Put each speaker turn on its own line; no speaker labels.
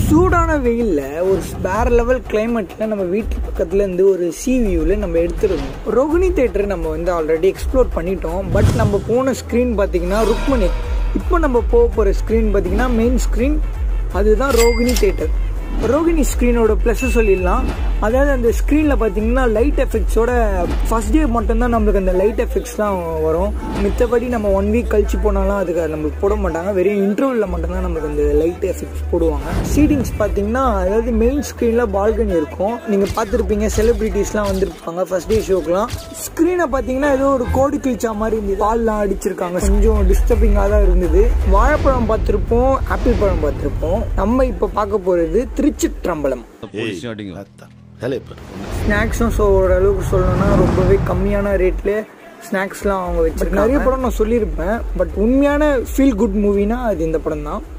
சூடான வெயிலில் ஒரு வேற லெவல் கிளைமேட்டில் நம்ம வீட்டு பக்கத்துல இருந்து ஒரு சி வியூவில் நம்ம எடுத்துருந்தோம் ரோகிணி தேட்டர் நம்ம வந்து ஆல்ரெடி எக்ஸ்ப்ளோர் பண்ணிட்டோம் பட் நம்ம போன ஸ்க்ரீன் பார்த்தீங்கன்னா ருக்மணி இப்போ நம்ம போக போகிற ஸ்க்ரீன் பார்த்தீங்கன்னா மெயின் ஸ்க்ரீன் அதுதான் ரோகிணி தேட்டர் ரோகிணி ஸ்க்ரீனோட ப்ளஸ் சொல்லிடலாம் அதாவது அந்த ஸ்க்ரீனில் பார்த்தீங்கன்னா லைட் எஃபெக்ட்ஸோட ஃபஸ்ட் டே மட்டும்தான் நம்மளுக்கு அந்த லைட் எஃபெக்ட்ஸ்லாம் வரும் மித்தபடி நம்ம ஒன் வீக் கழிச்சு போனாலும் அதுக்கு நம்மளுக்கு போட மாட்டாங்க வெறும் இன்டர்வலில் மட்டும்தான் நம்மளுக்கு அந்த லைட் எஃபெக்ட்ஸ் போடுவாங்க சீட்டிங்ஸ் பார்த்தீங்கன்னா அதாவது மெயின் ஸ்க்ரீனில் பால்கனி இருக்கும் நீங்கள் பார்த்துருப்பீங்க செலிப்ரிட்டிஸ்லாம் வந்திருப்பாங்க ஃபஸ்ட் டே ஷோக்கெலாம் ஸ்க்ரீனை பார்த்தீங்கன்னா ஏதோ ஒரு கோடி கிழிச்சா மாதிரி இருந்தது பால்லாம் அடிச்சிருக்காங்க கொஞ்சம் டிஸ்டர்பிங்காக தான் இருந்தது வாழைப்பழம் பார்த்துருப்போம் ஆப்பிள் பழம் பார்த்துருப்போம் நம்ம இப்போ பார்க்க போகிறது திருச்சிற்றம்பலம் ஸ்நாக்ஸும் ஸோ ஓரளவுக்கு சொல்லணும்னா ரொம்பவே கம்மியான ரேட்ல ஸ்நாக்ஸ்லாம் அவங்க வச்சிருக்காங்க நிறைய படம் நான் சொல்லியிருப்பேன் பட் உண்மையான ஃபீல் குட் மூவினா அது இந்த படம் தான்